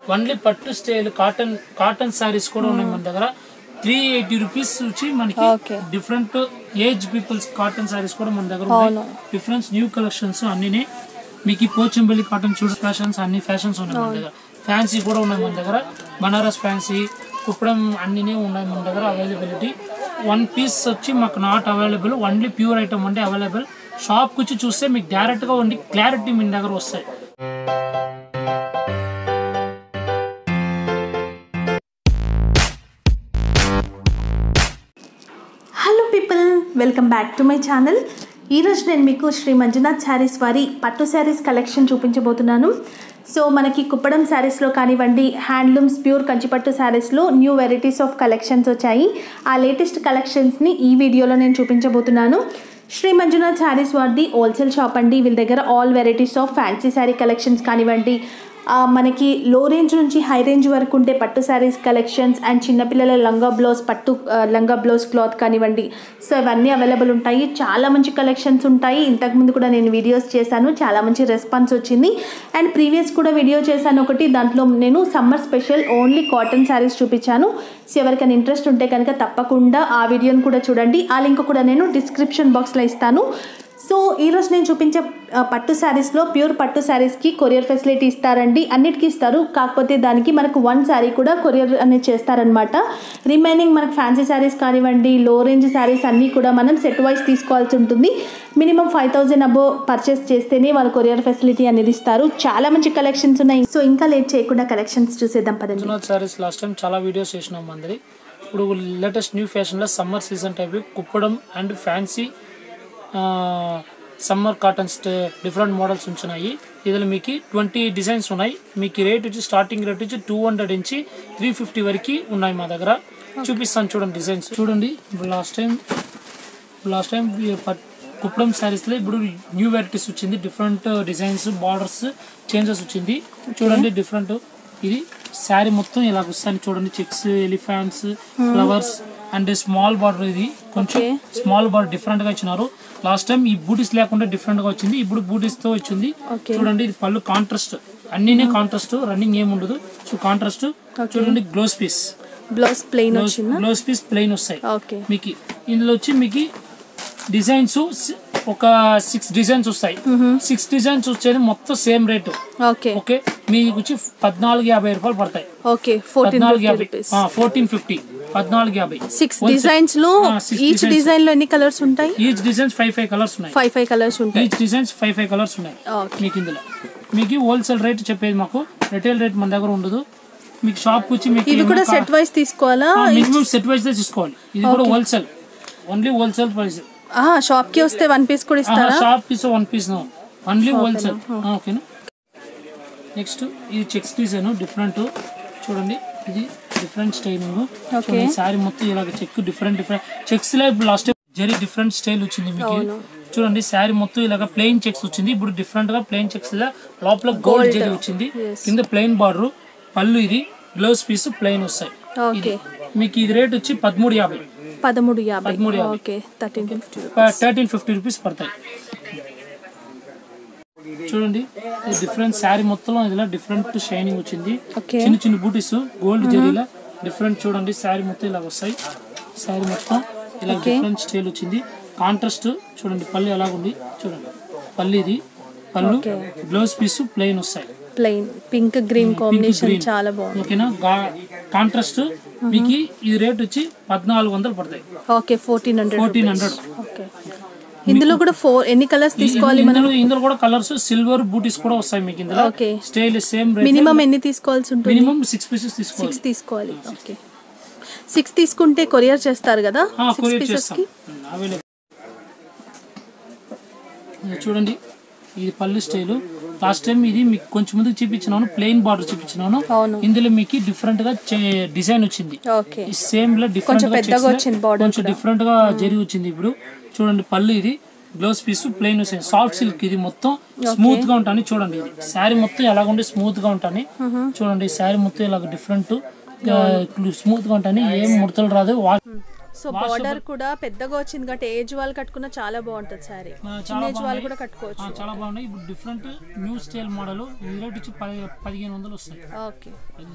Only పట్టు style cotton cotton saris కూడా ఉన్నాయి మన దగ్గర త్రీ ఎయిటీ రూపీస్ వచ్చి మనకి Okay. Different age peoples cotton saris కూడా మన దగ్గర ఉన్నాయి అవును. డిఫరెన్స్ న్యూ కలెక్షన్స్ అన్నినే మీకు ఈ పోచంపల్లి కాటన్ చూడ ఫ్యాషన్స్ అన్ని ఫ్యాషన్స్ ఉన్నాయి మన దగ్గర ఫ్యాన్సీ కూడా ఉన్నాయి మన దగ్గర బనారస్ ఫ్యాన్సీ కుప్పడం అన్నినే ఉన్నాయి మన దగ్గర అవైలబిలిటీ వన్ పీస్ వచ్చి మాకు not available only pure item అంటే అవైలబుల్ షాప్కి వచ్చి చూస్తే మీకు డైరెక్ట్గా ఉండి క్లారిటీ మీ దగ్గర వస్తాయి hello people welcome back to my channel ఈరోజు నేను మీకు శ్రీ మంజునాథ్ శారీస్ వారి పట్టు శారీస్ కలెక్షన్ చూపించబోతున్నాను సో మనకి కుప్పడం శారీస్లో కానివ్వండి హ్యాండ్లూమ్స్ ప్యూర్ కంచిపట్టు శారీస్లో న్యూ వెరైటీస్ ఆఫ్ కలెక్షన్స్ వచ్చాయి ఆ లేటెస్ట్ కలెక్షన్స్ని ఈ వీడియోలో నేను చూపించబోతున్నాను శ్రీ మంజునాథ్ శారీస్ వారిది హోల్సేల్ షాప్ అండి వీళ్ళ దగ్గర all varieties of fancy sari collections కానివ్వండి ఆ, మనకి లో రేంజ్ నుంచి హై రేంజ్ వరకు ఉంటే పట్టు శారీస్ కలెక్షన్స్ అండ్ చిన్నపిల్లల లంగా బ్లౌజ్ పట్టు ఆ, లంగా బ్లౌజ్ క్లాత్ కానివ్వండి సో ఇవన్నీ అవైలబుల్ ఉంటాయి చాలా మంచి కలెక్షన్స్ ఉంటాయి ఇంతకుముందు కూడా నేను వీడియోస్ చేశాను చాలా మంచి రెస్పాన్స్ వచ్చింది అండ్ ప్రీవియస్ కూడా వీడియో చేశాను ఒకటి దాంట్లో నేను summer special only cotton saris చూపించాను సో ఎవరికైనా ఇంట్రెస్ట్ ఉంటే కనుక తప్పకుండా ఆ వీడియోని కూడా చూడండి ఆ లింక్ కూడా నేను డిస్క్రిప్షన్ బాక్స్లో ఇస్తాను సో ఈరోజు నేను చూపించే ఆ, పట్టు శారీస్లో ప్యూర్ పట్టు శారీస్కి కొరియర్ ఫెసిలిటీ ఇస్తారండి అన్నిటికీ ఇస్తారు కాకపోతే దానికి మనకు వన్ శారీ కూడా కొరియర్ అనేది చేస్తారనమాట రిమైనింగ్ మనకు ఫ్యాన్సీ శారీస్ కానివ్వండి లో రేంజ్ శారీస్ అన్నీ కూడా మనం సెట్ వైజ్ తీసుకోవాల్సి ఉంటుంది minimum five thousand above purchase చేస్తేనే వాళ్ళు కొరియర్ ఫెసిలిటీ అనేది ఇస్తారు చాలా మంచి కలెక్షన్స్ ఉన్నాయి సో ఇంకా లేట్ చేయకుండా కలెక్షన్స్ చూసేద్దాం పదండి మంజునాథ్ సారీస్ లాస్ట్ టైం చాలా వీడియోస్ చేసినాం అందరి ఇప్పుడు లేటెస్ట్ న్యూ ఫ్యాషన్లో summer season type Kuppadam and fancy summer cottons different models ఉంచున్నాయి ఇందులో మీకు ట్వంటీ డిజైన్స్ ఉన్నాయి మీకు రేట్ వచ్చి స్టార్టింగ్ రేట్ వచ్చి టూ హండ్రెడ్ నుంచి త్రీ ఫిఫ్టీ వరకు ఉన్నాయి మా దగ్గర చూపిస్తాను చూడండి డిజైన్స్ చూడండి ఇప్పుడు last time last time Kuppadam శారీస్లో ఇప్పుడు న్యూ వెరైటీస్ వచ్చింది డిఫరెంట్ డిజైన్స్ బార్డర్స్ చేంజెస్ వచ్చింది చూడండి డిఫరెంట్ ఇది శారీ మొత్తం ఇలా వస్తాయి చూడండి checks elephants flowers and small border ఇది కొంచెం Okay. స్మాల్ బార్డర్ డిఫరెంట్ గా ఇచ్చినారు లాస్ట్ టైం ఈ బూటీస్ లేకుండా డిఫరెంట్ గా వచ్చింది ఇప్పుడు బూటీస్ తో వచ్చింది Okay. చూడండి ఇది పళ్ళు కాంట్రాస్ట్ అన్నినే కాంట్రాస్ట్ రన్నింగ్ ఏమి ఉండదు సో కాంట్రాస్ట్ చూడండి గ్లోస్ పీస్ బ్లౌజ్ ప్లెయిన్ వచ్చిందా గ్లోస్ పీస్ ప్లెయిన్ వస్తాయి ఓకే మీకు ఇందులో వచ్చి మీకు డిజైన్స్ ఒక సిక్స్ డిజైన్స్ వస్తాయి సిక్స్ డిజైన్స్ వచ్చేది మొత్తం సేమ్ రేటు ఓకే ఓకే మీకు వచ్చి పద్నాలుగు యాభై రూపాయలు పడతాయి ఓకే ఫోర్టీన్ పద్నాలుగు ఫిఫ్టీ యాభై రూపీస్ ఫోర్టీన్ ఫిఫ్టీ పద్నాలుగు యాభై సిక్స్ డిజైన్స్ లో ఆ, six ఈచ్ designs. డిజైన్ లో ఎన్ని కలర్స్ ఉంటాయి each designs five five colours ఉన్నాయి ఫైవ్ ఫైవ్ కలర్స్ ఉంటాయి each designs five five colours ఉన్నాయి ఓకే మీకు ఇందులో మీకు హోల్సేల్ రేట్ చెప్పేది మాకు రిటైల్ రేట్ మన దగ్గర ఉండదు మీకు షాప్ వచ్చి మీకు ఇవి కూడా సెట్ వైస్ తీసుకోవాలా మినిమం సెట్ వైజ్ తీసుకోవాలి ఇది కూడా wholesale only wholesale price shop కి వస్తే వన్ పీస్ కూడా ఇస్తారా shop piece one piece only wholesale ఓకేనా నెక్స్ట్ ఇది చెక్స్ డిజైన్ డిఫరెంట్ చూడండి ఇది డిఫరెంట్ స్టైలింగ్ చూడండి శారీ మొత్తం ఇలాగ చెక్ డిఫరెంట్ డిఫరెంట్ చెక్స్ లో ఇప్పుడు లాస్ట్ జరీ డిఫరెంట్ స్టైల్ వచ్చింది మీకు చూడండి శారీ మొత్తం ఇలాగ ప్లెయిన్ చెక్స్ వచ్చింది ఇప్పుడు డిఫరెంట్ గా ప్లెయిన్ చెక్స్ లోపల గోల్డ్ జరీ వచ్చింది కింద ప్లెయిన్ బార్డర్ పళ్ళు ఇది బ్లౌజ్ పీస్ ప్లెయిన్ వస్తాయి ఓకే మీకు ఇది రేట్ వచ్చి పదమూడు యాభై పదమూడు యాభై పదమూడు యాభై. Okay thirteen fifty thirteen fifty rupees పడతాయి చూడండి ఈ డిఫరెంట్ శారీ మొత్తం ఇలా డిఫరెంట్ షైనింగ్ వచ్చింది ఓకే చిన్న చిన్న బూటీస్ గోల్డ్ జరీలా డిఫరెంట్ చూడండి శారీ మొత్తం ఇలా వస్తాయి శారీ మొత్తం ఇలా డిఫరెంట్ స్టైల్ వచ్చింది కాంట్రాస్ట్ చూడండి పళ్ళు ఎలాగుంది చూడండి పళ్ళు ఇది పళ్ళు బ్లౌజ్ పీస్ ప్లెయిన్ వస్తాయి plain pink green combination green. చాలా బాగుంది ఓకేనా కాంట్రాస్ట్ మీకు ఈ రేట్ వచ్చి పద్నాలుగు వందలు పడతాయి okay fourteen hundred fourteen hundred okay ఇందులో కూడా ఫోర్ ఎన్ని కలర్స్ తీసుకోవాలి మనం ఇందులో ఇందులో కూడా కలర్స్ సిల్వర్ బూటీస్ కూడా వస్తాయి మీకు ఇందులో okay style same rate minimum ఎన్ని తీసుకోవాల్సి ఉంటుంది మినిమం సిక్స్ పీసెస్ తీసుకోవాలి సిక్స్ తీసుకోవాలి ఓకే సిక్స్ తీసుకుంటే కొరియర్ చేస్తారు కదా సిక్స్ కొరియర్ పీసెస్ చేస్తాం కి అవైలబుల్ చూడండి ఇది పళ్ళు స్టైల్ లాస్ట్ టైం ఇది మీకు కొంచెం ముందుకు చూపించినాను ప్లెయిన్ బార్డర్ చూపించినాను అవును ఇందులో మీకు డిఫరెంట్ గా డిజైన్ వచ్చింది ఓకే ఈ సేమ్ లో డిఫరెంట్ కొంచెం పెద్దగా వచ్చింది border కొంచెం డిఫరెంట్ గా జరిగి వచ్చింది ఇప్పుడు చూడండి పళ్ళు ఇది బ్లౌజ్ పీస్ ప్లెయిన్ వచ్చింది సాఫ్ట్ సిల్క్ ఇది మొత్తం స్మూత్ గా ఉంటాను చూడండి ఇది శారీ మొత్తం ఎలాగుండి స్మూత్ గా ఉంటాను చూడండి శారీ మొత్తం ఇలాగ డిఫరెంట్ స్మూత్ గా ఉంటాను ఏం ముడతలు రాదు వా- సో బార్డర్ కూడా పెద్దగా వచ్చింది కాబట్టి ఏజ్ వాళ్ళు కట్టుకున్న చాలా బాగుంటుంది సారీ ఆ, చిన్న చాలా ఏజ్ వాళ్ళు బాగున్నాయి. కూడా కట్టుకోవచ్చు ఆ, చాలా బాగున్నాయి ఇప్పుడు డిఫరెంట్ న్యూ స్టైల్ మోడల్ ఈ రేట్ వచ్చి పది పదిహేను వందలు వస్తాయి ఓకే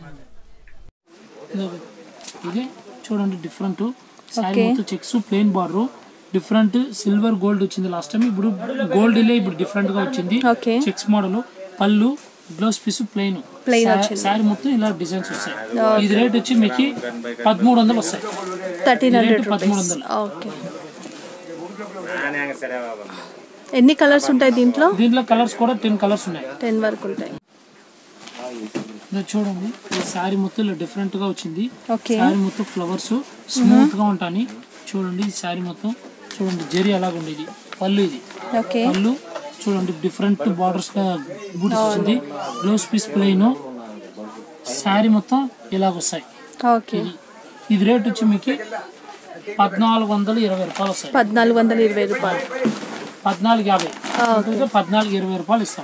ఇదిగో. ఇది చూడండి డిఫరెంట్ శారీ Okay. మొత్తం checks plain border different silver gold వచ్చింది లాస్ట్ టైం ఇప్పుడు గోల్డ్ ఇలే ఇప్పుడు డిఫరెంట్ గా వచ్చింది ఓకే చెక్స్ మోడల్ పళ్ళు బ్లౌజ్ పీస్ ప్లెయిన్ Plain వచ్చింది. శారీ మొత్తం ఇలా డిజైన్స్ వస్తాయి ఇది రేట్ వచ్చి మీకు పదమూడు వందలు వస్తాయి థర్టీన్ ఈ హండ్రెడ్ రేటు పదమూడు రూపీస్ వందలు ఓకే ఎన్ని కలర్స్ ఉంటాయి దీంట్లో దీంట్లో కలర్స్ కూడా టెన్ కలర్స్ ఉన్నాయి టెన్ వరకు ఉంటాయి ఇది చూడండి ఈ శారీ మొత్తం ఇలా డిఫరెంట్ గా వచ్చింది ఓకే శారీ మొత్తం ఫ్లవర్స్ స్మూత్ గా ఉంటాయి చూడండి ఈ శారీ మొత్తం చూడండి జరి అలాగ ఉండేది పళ్ళు ఇది ఓకే పళ్ళు చూడండి డిఫరెంట్ బార్డర్స్ గా బూట్స్ వచ్చింది బ్లౌజ్ పీస్ ప్లెయిన్ శారీ మొత్తం ఇలాగ వస్తాయి ఓకే ఇది ఇది రేట్ వచ్చి మీకు పద్నాలుగు వందలు ఇరవై రూపాయలు వస్తాయి పద్నాలుగు వందల ఇరవై రూపాయలు పద్నాలుగు యాభై ఇంకా పద్నాలుగు ఇరవై రూపాయలు ఇస్తాం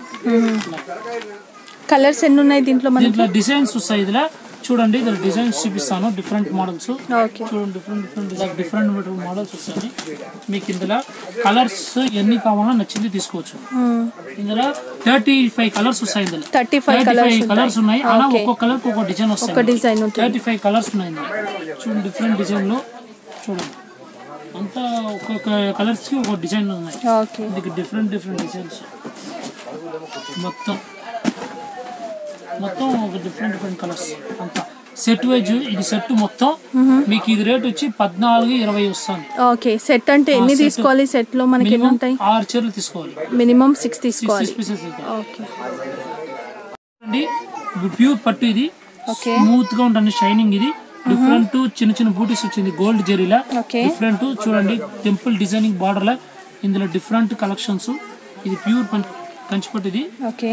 కలర్స్ ఎన్ని ఉన్నాయి దీంట్లో మనకి దీంట్లో డిజైన్స్ వస్తాయి ఇదిలా చూడండి ఇది డిజైన్స్ చూపిస్తాను డిఫరెంట్ మోడల్స్ ఓకే చూడండి different different design different models వస్తాయి మీకు ఇందులో కలర్స్ ఎన్ని కావాలో నచ్చింది తీసుకోవచ్చు ఇందులో థర్టీ ఫైవ్ కలర్స్ వస్తాయి ఇందులో thirty five thirty colours five colours ఉన్నాయి అలా ఓకే ఒక్కొక్క కలర్ ఒక్కొక్క డిజైన్ ఒక వస్తాయి డిజైన్ ఉంటుంది థర్టీ ఫైవ్ కలర్స్ ఉన్నాయి ఇందులో చూడండి డిఫరెంట్ డిజైన్ లో చూడండి అంతా ఒక్కొక్క కలర్స్ కి ఒక్కొక్క డిజైన్ ఉన్నాయి ఓకే దీనికి డిఫరెంట్ డిఫరెంట్ డిజైన్స్ మొత్తం మొత్తం ఒక డిఫరెంట్ డిఫరెంట్ కలర్స్ అంతా సెట్ వైజ్ ఇది సెట్ మొత్తం మీకు ఇది రేట్ వచ్చి పద్నాలుగు ఇరవై వస్తుంది ఓకే సెట్ అంటే ఎన్ని set. తీసుకోవాలి సెట్ లో మనకి ఎన్ని మినిమం ఉంటాయి ఆరు చీరలు తీసుకోవాలి మినిమం సిక్స్ సిక్స్ తీసుకోవాలి పీసెస్ ఓకే అండి ప్యూర్ పట్టు ఇది ఓకే స్మూత్ గా ఉంటుంది షైనింగ్ ఇది డిఫరెంట్ చిన్న చిన్న బూటీస్ వచ్చింది గోల్డ్ జెరీలా ఓకే డిఫరెంట్ చూడండి టెంపుల్ డిజైనింగ్ బార్డర్ లా ఇందులో డిఫరెంట్ కలెక్షన్స్ ఇది ప్యూర్ కంచిపట్టు ఇది okay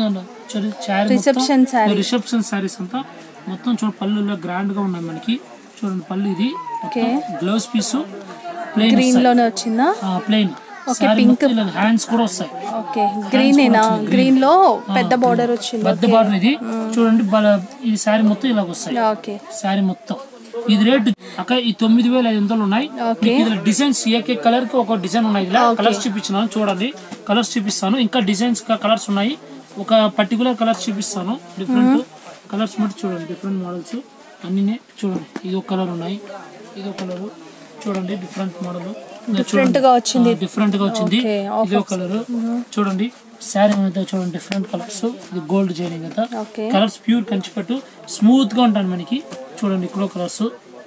reception Reception saree. Reception saris అంతా మొత్తం చూడండి పళ్ళులో గ్రాండ్ గా ఉన్నాయి మనకి చూడండి పళ్ళు ఇది okay blouse piece plain green లోనే వచ్చిందా ప్లెయిన్ Okay, pink. హ్యాండ్స్ కూడా వస్తాయి ఓకే గ్రీన్ ఏనా గ్రీన్ లో పెద్ద బార్డర్ వచ్చింది పెద్ద బార్డర్ ఇది చూడండి బల- ఇది శారీ మొత్తం ఇలాగ వస్తాయి ఓకే శారీ మొత్తం ఇది రేట్ అక్కడ ఈ తొమ్మిది వేల ఐదు వందలు ఉన్నాయి Okay. మీకు ఇందులో డిజైన్స్ ఏ కలర్ కి ఒక డిజైన్ ఉన్నాయి ఇలా కలర్స్ చూపించినాను చూడండి కలర్స్ చూపిస్తాను ఇంకా డిజైన్స్ కలర్స్ ఉన్నాయి ఒక పర్టికులర్ కలర్స్ చూపిస్తాను డిఫరెంట్ కలర్స్ మట్టి చూడండి డిఫరెంట్ మోడల్స్ అన్ని చూడండి ఇది ఒక కలర్ ఉన్నాయి ఇది ఒక కలర్ చూడండి డిఫరెంట్ మోడల్ Different గా వచ్చింది. డిఫరెంట్ గా వచ్చింది Okay, ఇది ఒక కలర్ చూడండి శారీ మీద చూడండి డిఫరెంట్ కలర్స్ ఇది గోల్డ్ జైనింగ్ అంతా ఓకే కలర్స్ ప్యూర్ కంచిపట్టు స్మూత్ గా ఉంటాను మనకి చూడండి ఇక్కడ కలర్స్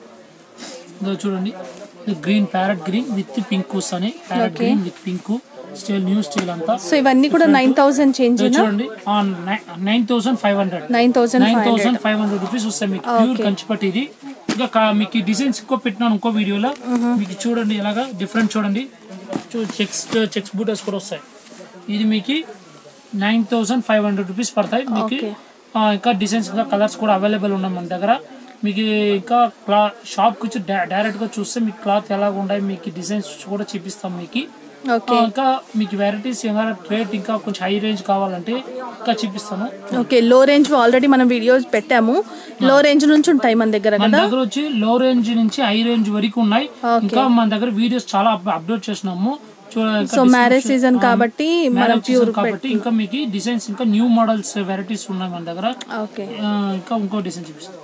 ఇదో చూడండి ఇది green parrot green with pink అని parrot green with pink style new style అంతా సో ఇవన్నీ కూడా నైన్ థౌసండ్ చేంజ్ ఇదో చూడండి nine thousand five hundred nine thousand nine five thousand five hundred rupees వస్తాయి మీకు ప్యూర్ కంచిపట్టు ఇది ఇంకా కా- మీకు డిజైన్స్ ఇంకో పెట్టినాను ఇంకో వీడియోలో మీకు చూడండి ఎలాగా డిఫరెంట్ చూడండి చెక్స్ చెక్స్ బూటర్స్ కూడా వస్తాయి ఇది మీకు nine thousand five hundred rupees పడతాయి మీకు Okay. ఆ, ఇంకా డిజైన్స్ ఇంకా కలర్స్ కూడా అవైలబుల్ ఉన్నాయి మన దగ్గర మీకు ఇంకా క్లా షాప్కి వచ్చి డై- డైరెక్ట్గా చూస్తే మీకు క్లాత్ ఎలాగ ఉన్నాయి మీకు డిజైన్స్ కూడా చూపిస్తాం మీకు ఓకే ఆ, ఇంకా మీకు వెరైటీస్ ఏమైనా రేట్ ఇంకా కొంచెం హై రేంజ్ కావాలంటే ఇంకా చూపిస్తాను ఓకే లో రేంజ్ ఆల్రెడీ మనం వీడియోస్ పెట్టాము లో రేంజ్ నుంచి ఉంటాయి మన దగ్గర మన కదా దగ్గర వచ్చి లో రేంజ్ నుంచి హై రేంజ్ వరకు ఉన్నాయి Okay. ఇంకా మన దగ్గర వీడియోస్ చాలా అప్లోడ్ చేసినాము చూ- ఇంకా సో మ్యారేజ్ description- సీజన్ ఆ, కాబట్టి మనం marriage ప్యూర్ season కాబట్టి ఇంకా మీకు డిజైన్స్ ఇంకా న్యూ మోడల్స్ వెరైటీస్ ఉన్నాయి మన దగ్గర ఓకే ఆ, ఇంకా ఇంకో డిజైన్ చూపిస్తాను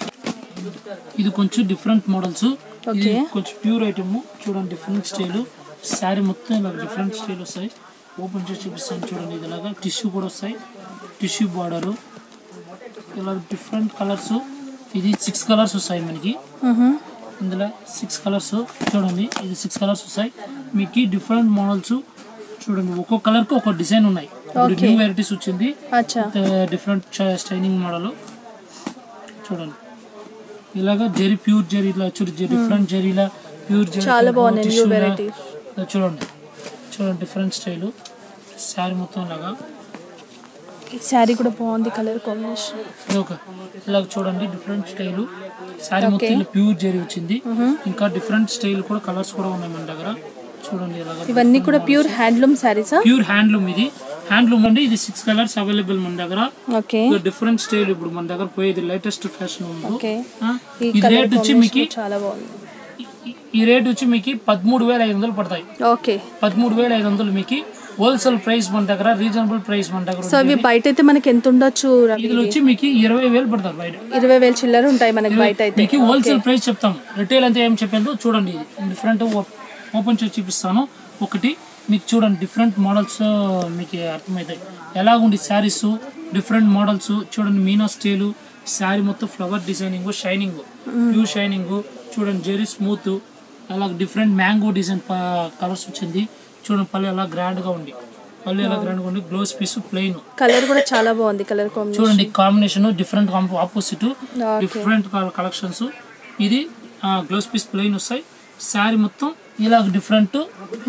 ఇది కొంచెం డిఫరెంట్ మోడల్స్ ఇది Okay. కొంచెం ప్యూర్ ఐటమ్ చూడండి డిఫరెంట్ స్టైల్ శారీ మొత్తం ఇలా డిఫరెంట్ స్టైల్ వస్తాయి ఓపెన్ చేసి చూపిస్తాను చూడండి ఇది ఇలాగా టిష్యూ కూడా వస్తాయి టిష్యూ బార్డర్ ఇలా డిఫరెంట్ కలర్స్ ఇది సిక్స్ కలర్స్ వస్తాయి మనకి ఇందులో సిక్స్ కలర్స్ చూడండి ఇది సిక్స్ కలర్స్ వస్తాయి మీకు డిఫరెంట్ మోడల్స్ చూడండి ఒక్కొక్క కలర్ కి ఒక్కొక్క డిజైన్ ఉన్నాయి ఇప్పుడు Okay. న్యూ వెరైటీస్ వచ్చింది అచ్చా డిఫరెంట్ స్టైనింగ్ మోడల్ చూడండి ఇలాగా జెరీ ప్యూర్ జెరీ ఇలా చూడు డిఫరెంట్ జెరీలా ప్యూర్ జెరీ చాలా బాగున్నాయి న్యూ వెరైటీస్ చూడండి చూడండి డిఫరెంట్ స్టైల్ శారీ మొత్తం లాగా ఈ శారీ కూడా బాగుంది కలర్ కాంబినేషన్ ఇది ఒక ఇలా చూడండి డిఫరెంట్ స్టైల్ శారీ మొత్తం ఇలా ప్యూర్ జెరీ వచ్చింది ఇంకా డిఫరెంట్ స్టైల్ కూడా కలర్స్ కూడా ఉన్నాయి మన దగ్గర చూడండి ఇలాగా ఇవన్నీ కూడా ప్యూర్ హ్యాండ్లూమ్ శారీసా ప్యూర్ హ్యాండ్లూమ్ ఇది హ్యాండ్లూమ్ అండి ఇది సిక్స్ కలర్స్ అవైలబుల్ మన దగ్గర ఓకే డిఫరెంట్ స్టైల్ ఇప్పుడు మన దగ్గర పోయేది లేటెస్ట్ ఫ్యాషన్ ఉంది ఓకే ఆ, ఈ ఇది కలర్ రేట్ వచ్చి మీకు చాలా బాగుంది ఈ- ఈ రేట్ వచ్చి మీకు పదమూడు వేల ఐదు వందలు పడతాయి ఓకే పదమూడు వేల ఐదు వందలు మీకు హోల్సేల్ ప్రైస్ మన దగ్గర రీజనబుల్ ప్రైస్ మన దగ్గర సో ఉంది. ఇవి బయట అయితే మనకి ఎంత ఉండొచ్చు రవి? ఇది వచ్చి మీకు ఇరవై వేలు పడతారు బయట ఇరవై వేలు చిల్లర ఉంటాయి మనకి బయట అయితే మీకు హోల్సేల్ ప్రైస్ చెప్తాం రిటైల్ అంతా ఏం చెప్పాను చూడండి ఇది డిఫరెంట్ ఓపెన్ చేసి చూపిస్తాను ఒకటి మీకు చూడండి డిఫరెంట్ మోడల్స్ మీకు అర్థమవుతాయి ఎలాగుంది శారీస్ డిఫరెంట్ మోడల్స్ చూడండి మీనా స్టైలు శారీ మొత్తం ఫ్లవర్ డిజైనింగ్ షైనింగ్ ప్యూ షైనింగ్ చూడండి జెరీ స్మూత్ అలా డిఫరెంట్ మ్యాంగో డిజైన్ కలర్స్ వచ్చింది చూడండి పళ్ళు ఎలా గ్రాండ్ గా ఉంది పళ్ళు ఎలా గ్రాండ్ గా ఉంది గ్లోస్ పీస్ ప్లెయిన్ కలర్ కూడా చాలా బాగుంది కలర్ కాంబినేషన్ చూడండి combination different opposite different collections ఇది గ్లోస్ పీస్ ప్లెయిన్ వస్తాయి శారీ మొత్తం ఇలా డిఫరెంట్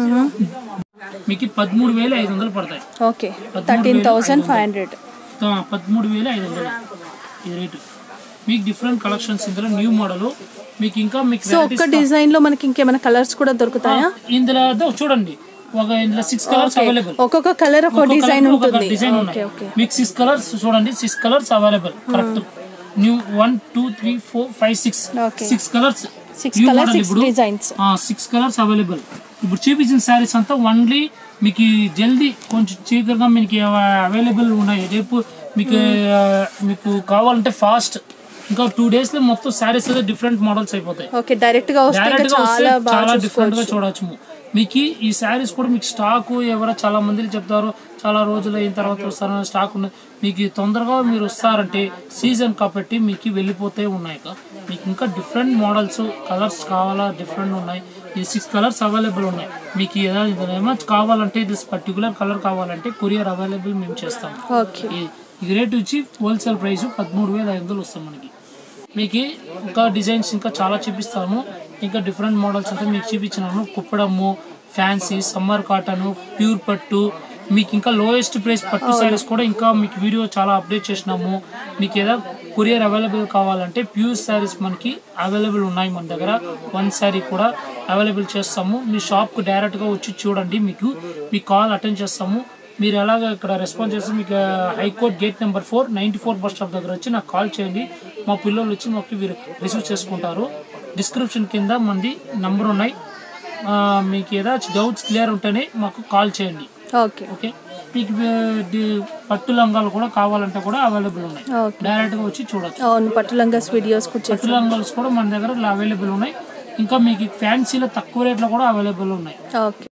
మీకు పదమూడు వేల ఐదు వందలు పడతాయి okay thirteen thousand five hundred ఆ, పదమూడు వేల ఐదు వందలు ఈ రేటు మీకు డిఫరెంట్ కలెక్షన్స్ ఇందులో న్యూ మోడల్ మీకు ఇంకా మీకు సో ఒక్క డిజైన్ లో మనకి ఇంకేమైనా కలర్స్ కూడా దొరుకుతాయా ఇందులో దో చూడండి ఒక ఇందులో సిక్స్ కలర్స్ అవైలబుల్ ఒక్కొక్క కలర్ ఒక డిజైన్ ఉంటుంది డిజైన్ ఉన్నాయి మీకు సిక్స్ కలర్స్ చూడండి six colours available correct new one two three four five six Okay. Six colours six colour six designs six colours available ఇప్పుడు చూపించిన శారీస్ అంతా ఓన్లీ మీకు ఈ జల్దీ కొంచెం చీకరగా మీకు అవైలబుల్ ఉన్నాయి రేపు మీకు ఆ, మీకు కావాలంటే ఫాస్ట్ ఇంకా టూ డేస్ లో మొత్తం శారీస్ అయితే డిఫరెంట్ మోడల్స్ అయిపోతాయి ఓకే డైరెక్ట్ గా వస్తే ఇంకా డైరెక్ట్ గా వస్తే చాలా బాగా చాలా డిఫరెంట్ గా చూసుకోవచ్చు చూడొచ్చు మీకు ఈ శారీస్ కూడా మీకు స్టాక్ ఎవరో చాలా మంది చెప్తారు చాలా రోజులు అయిన తర్వాత వస్తారు స్టాక్ ఉన్నది మీకు ఈ తొందరగా మీరు వస్తారంటే సీజన్ కాబట్టి మీకు వెళ్ళిపోతే ఉన్నాయి కా. మీకు ఇంకా డిఫరెంట్ మోడల్స్ కలర్స్ కావాలా డిఫరెంట్ ఉన్నాయి ఈ సిక్స్ కలర్స్ అవైలబుల్ ఉన్నాయి మీకు ఏదైనా ఏమో కావాలంటే ఇది పర్టికులర్ కలర్ కావాలంటే కొరియర్ అవైలబుల్ మేము చేస్తాం ఓకే ఈ- ఈ రేట్ వచ్చి హోల్సేల్ ప్రైస్ పదమూడు వేల ఐదు వందలు వస్తాం మనకి మీకు ఇంకా డిజైన్స్ ఇంకా చాలా చూపిస్తాము ఇంకా డిఫరెంట్ మోడల్స్ అంటే మీకు చూపించినాము కుప్పడము ఫ్యాన్సీ సమ్మర్ కాటన్ ప్యూర్ పట్టు మీకు ఇంకా లోయెస్ట్ ప్రైస్ పట్టు శారీస్ కూడా ఇంకా మీకు వీడియో చాలా అప్డేట్ చేసినాము మీకు ఏదో కొరియర్ అవైలబుల్ కావాలంటే ప్యూర్ శారీస్ మనకి అవైలబుల్ ఉన్నాయి మన దగ్గర వన్ శారీ కూడా అవైలబుల్ చేస్తాము మీ షాప్కు డైరెక్ట్గా వచ్చి చూడండి మీకు మీ కాల్ అటెండ్ చేస్తాము మీరు ఎలాగ ఇక్కడ రెస్పాన్స్ చేస్తే మీకు high court gate number four ninety four bus stop దగ్గర వచ్చి నాకు కాల్ చేయండి మా పిల్లలు వచ్చి మాకు వీరు రిసీవ్ చేసుకుంటారు డిస్క్రిప్షన్ కింద మంది నంబర్ ఉన్నాయి ఆ, మీకు ఏదాச்சும் డౌట్స్ క్లియర్ ఉంటేనే మాకు కాల్ చేయండి ఓకే ఓకే మీకు ఆ, డి- పట్టు లంగాలు కూడా కావాలంటే కూడా అవైలబుల్ ఉన్నాయి ఓకే డైరెక్ట్గా వచ్చి చూడొచ్చు అవును పట్టులంగాస్ వీడియోస్ కూడా చేస్తాం పట్టు లంగాలు కూడా మన దగ్గర అవైలబుల్ ఉన్నాయి ఇంకా మీకు ఫ్యాన్సీలో తక్కువ రేట్లో కూడా అవైలబుల్ ఉన్నాయి ఓకే